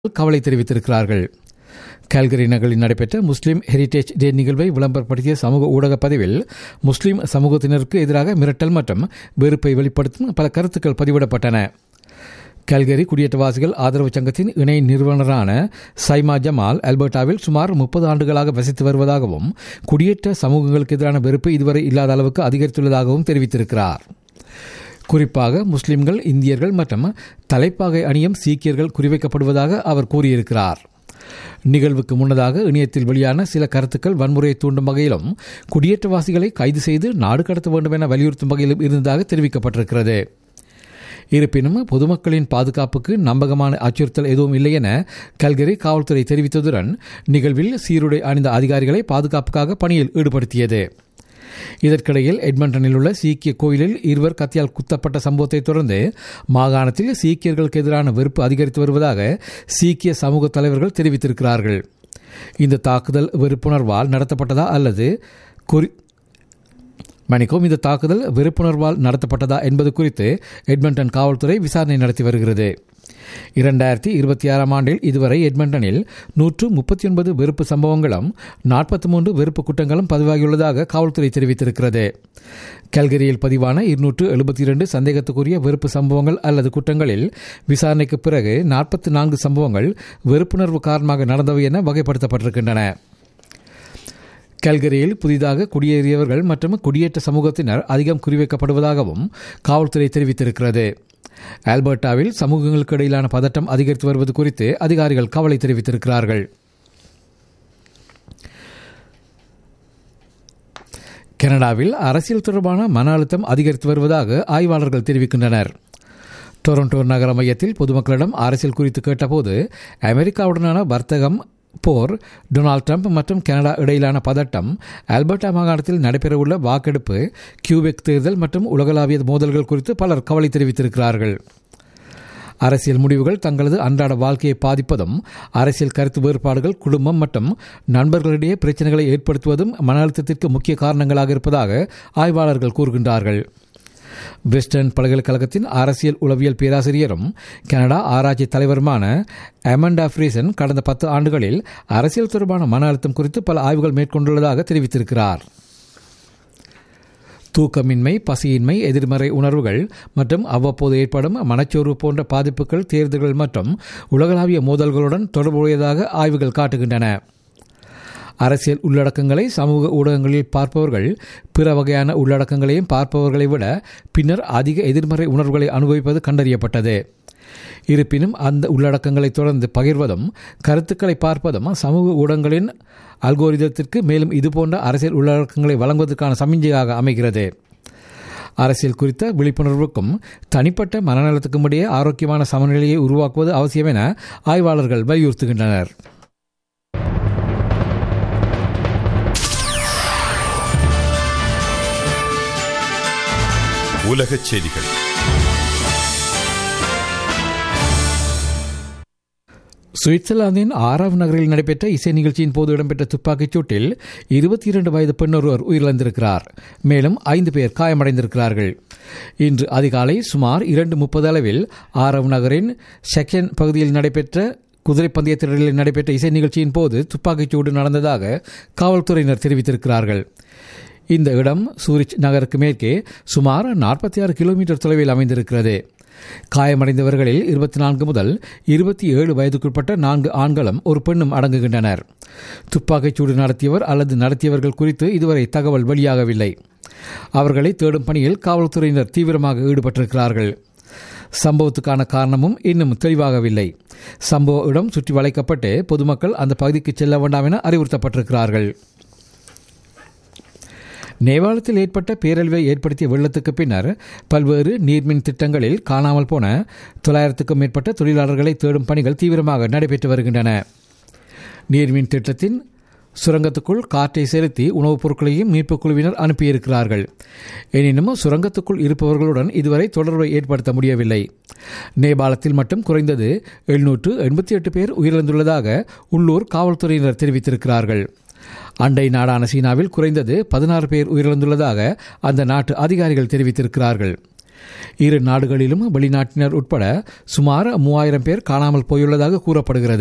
கவலை தெரிவித்திருக்கிறார்கள் கால்கரி நகரில் நடைபெற்ற முஸ்லிம் ஹெரிடேஜ் டே நிகழ்வை விளம்பரப்படுத்திய சமூக ஊடக பதிவில் முஸ்லிம் சமூகத்தினருக்கு எதிராக மிரட்டல் மற்றும் வெறுப்பை வெளிப்படுத்தும் பல கருத்துக்கள் பதிவிடப்பட்டன கல்கரி குடியேற்றவாசிகள் ஆதரவு சங்கத்தின் இணை நிறுவனரான சைமா ஜமால் அல்பர்டாவில் சுமார் முப்பது ஆண்டுகளாக வசித்து வருவதாகவும் குடியேற்ற சமூகங்களுக்கு எதிரான வெறுப்பு இதுவரை இல்லாத அளவுக்கு அதிகரித்துள்ளதாகவும் தெரிவித்திருக்கிறார் குறிப்பாக முஸ்லிம்கள் இந்தியர்கள் மற்றும் தலைப்பாகை அணியும் சீக்கியர்கள் குறிவைக்கப்படுவதாக அவர் கூறியிருக்கிறார் நிகழ்வுக்கு முன்னதாக இணையத்தில் வெளியான சில கருத்துக்கள் வன்முறையை தூண்டும் வகையிலும் குடியேற்றவாசிகளை கைது செய்து நாடு கடத்த வேண்டும் என வலியுறுத்தும் வகையிலும் இருந்ததாக தெரிவிக்கப்பட்டிருக்கிறது இருப்பினும் பொதுமக்களின் பாதுகாப்புக்கு நம்பகமான அச்சுறுத்தல் எதுவும் இல்லை என கல்கரி காவல்துறை தெரிவித்ததுடன் நிகழ்வில் சீருடை அணிந்த அதிகாரிகளை பாதுகாப்புக்காக பணியில் ஈடுபடுத்தியது இதற்கிடையில் எட்மண்டனில் உள்ள சீக்கிய கோயிலில் இருவர் கத்தியால் குத்தப்பட்ட சம்பவத்தை தொடர்ந்து மாகாணத்தில் சீக்கியர்களுக்கு எதிரான வெறுப்பு அதிகரித்து வருவதாக சீக்கிய சமூக தலைவர்கள் தெரிவித்திருக்கிறார்கள் இந்த தாக்குதல் வெறுப்புணர்வால் நடத்தப்பட்டதா அல்லது குறி மணிக்கும் இந்த தாக்குதல் வெறுப்புணர்வால் நடத்தப்பட்டதா என்பது குறித்து எட்மண்டன் காவல்துறை விசாரணை நடத்தி வருகிறது இரண்டாயிரத்தி இருபத்தி ஆறாம் ஆண்டில் இதுவரை எட்மண்டனில் நூற்று முப்பத்தி ஒன்பது வெறுப்பு சம்பவங்களும் நாற்பத்தி மூன்று வெறுப்பு குற்றங்களும் பதிவாகியுள்ளதாக காவல்துறை தெரிவித்திருக்கிறது கல்கரியில் பதிவான இருநூற்று எழுபத்தி இரண்டு சந்தேகத்துக்குரிய வெறுப்பு சம்பவங்கள் அல்லது குற்றங்களில் விசாரணைக்கு பிறகு நாற்பத்தி நான்கு சம்பவங்கள் வெறுப்புணர்வு காரணமாக நடந்தவை என வகைப்படுத்தப்பட்டிருக்கின்றன கல்கரியில் புதிதாக குடியேறியவர்கள் மற்றும் குடியேற்ற சமூகத்தினர் அதிகம் குறிவைக்கப்படுவதாகவும் காவல்துறை தெரிவித்திருக்கிறது ஆல்பர்டாவில் சமூகங்களுக்கு இடையிலான பதட்டம் அதிகரித்து வருவது குறித்து அதிகாரிகள் கவலை தெரிவித்திருக்கிறார்கள் கனடாவில் அரசியல் தொடர்பான மன அழுத்தம் அதிகரித்து வருவதாக ஆய்வாளர்கள் தெரிவிக்கின்றனர் டொரண்டோ நகர மையத்தில் பொதுமக்களிடம் அரசியல் குறித்து கேட்டபோது அமெரிக்காவுடனான வர்த்தகம் போர் டொனால்ட் ட்ரம்ப் மற்றும் கனடா இடையிலான பதட்டம் ஆல்பர்டா மாகாணத்தில் நடைபெறவுள்ள வாக்கெடுப்பு கியூபெக் தேர்தல் மற்றும் உலகளாவிய மோதல்கள் குறித்து பலர் கவலை தெரிவித்திருக்கிறார்கள் அரசியல் முடிவுகள் தங்களது அன்றாட வாழ்க்கையை பாதிப்பதும் அரசியல் கருத்து வேறுபாடுகள் குடும்பம் மற்றும் நண்பர்களிடையே பிரச்சனைகளை ஏற்படுத்துவதும் மன அழுத்தத்திற்கு முக்கிய காரணங்களாக இருப்பதாக ஆய்வாளர்கள் கூறுகின்றார்கள் வெஸ்டர்ன் பல்கலைக்கழகத்தின் அரசியல் உளவியல் பேராசிரியரும் கனடா ஆராய்ச்சி தலைவருமான அமண்டா ஃப்ரீசன் கடந்த பத்து ஆண்டுகளில் அரசியல் தொடர்பான மன அழுத்தம் குறித்து பல ஆய்வுகள் மேற்கொண்டுள்ளதாக தெரிவித்திருக்கிறார் தூக்கமின்மை பசியின்மை எதிர்மறை உணர்வுகள் மற்றும் அவ்வப்போது ஏற்படும் மனச்சோர்வு போன்ற பாதிப்புகள் தேர்தல்கள் மற்றும் உலகளாவிய மோதல்களுடன் தொடர்புடையதாக ஆய்வுகள் காட்டுகின்றன அரசியல் உள்ளடக்கங்களை சமூக ஊடகங்களில் பார்ப்பவர்கள் பிற வகையான உள்ளடக்கங்களையும் பார்ப்பவர்களை விட பின்னர் அதிக எதிர்மறை உணர்வுகளை அனுபவிப்பது கண்டறியப்பட்டது இருப்பினும் அந்த உள்ளடக்கங்களை தொடர்ந்து பகிர்வதும் கருத்துக்களை பார்ப்பதும் சமூக ஊடகங்களின் அல்கோரிதத்திற்கு மேலும் இதுபோன்ற அரசியல் உள்ளடக்கங்களை வழங்குவதற்கான சமிஞ்சையாக அமைகிறது அரசியல் குறித்த விழிப்புணர்வுக்கும் தனிப்பட்ட மனநலத்துக்கும் இடையே ஆரோக்கியமான சமநிலையை உருவாக்குவது அவசியம் என ஆய்வாளர்கள் வலியுறுத்துகின்றனர் உலகச் செய்திகள் சுவிட்சர்லாந்தின் ஆறாம் நகரில் நடைபெற்ற இசை நிகழ்ச்சியின் போது இடம்பெற்ற துப்பாக்கிச் சூட்டில் இருபத்தி இரண்டு வயது பெண்ணொருவர் உயிரிழந்திருக்கிறார் மேலும் ஐந்து பேர் காயமடைந்திருக்கிறார்கள் இன்று அதிகாலை சுமார் இரண்டு முப்பது அளவில் ஆறாம் நகரின் செகன் பகுதியில் நடைபெற்ற குதிரை பந்தயத்திடலில் நடைபெற்ற இசை நிகழ்ச்சியின் போது துப்பாக்கிச்சூடு நடந்ததாக காவல்துறையினர் தெரிவித்திருக்கிறார்கள் இந்த இடம் சூரிச் நகருக்கு மேற்கே சுமார் நாற்பத்தி ஆறு கிலோமீட்டர் தொலைவில் அமைந்திருக்கிறது காயமடைந்தவர்களில் இருபத்தி நான்கு முதல் இருபத்தி ஏழு வயதுக்குட்பட்ட நான்கு ஆண்களும் ஒரு பெண்ணும் அடங்குகின்றனர் துப்பாக்கிச்சூடு நடத்தியவர் அல்லது நடத்தியவர்கள் குறித்து இதுவரை தகவல் வெளியாகவில்லை அவர்களை தேடும் பணியில் காவல்துறையினர் தீவிரமாக ஈடுபட்டிருக்கிறார்கள் சம்பவத்துக்கான காரணமும் இன்னும் தெளிவாகவில்லை சம்பவ இடம் சுற்றி வளைக்கப்பட்டு பொதுமக்கள் அந்த பகுதிக்கு செல்ல வேண்டாம் என அறிவுறுத்தப்பட்டிருக்கிறார்கள் நேபாளத்தில் ஏற்பட்ட பேரழிவை ஏற்படுத்திய வெள்ளத்துக்கு பின்னர் பல்வேறு நீர்மின் திட்டங்களில் காணாமல் போன தொள்ளாயிரத்துக்கும் மேற்பட்ட தொழிலாளர்களை தேடும் பணிகள் தீவிரமாக நடைபெற்று வருகின்றன நீர்மின் திட்டத்தின் சுரங்கத்துக்குள் காற்றை செலுத்தி உணவுப் பொருட்களையும் மீட்புக் குழுவினர் அனுப்பியிருக்கிறார்கள் எனினும் சுரங்கத்துக்குள் இருப்பவர்களுடன் இதுவரை தொடர்பை ஏற்படுத்த முடியவில்லை நேபாளத்தில் மட்டும் குறைந்தது எழுநூற்று எண்பத்தி எட்டு பேர் உயிரிழந்துள்ளதாக உள்ளூர் காவல்துறையினர் தெரிவித்திருக்கிறார்கள் அண்டை நாடான சீனாவில் குறைந்தது பதினாறு பேர் உயிரிழந்துள்ளதாக அந்த நாட்டு அதிகாரிகள் தெரிவித்திருக்கிறார்கள் இரு நாடுகளிலும் வெளிநாட்டினர் உட்பட சுமார் மூவாயிரம் பேர் காணாமல் போயுள்ளதாக கூறப்படுகிறது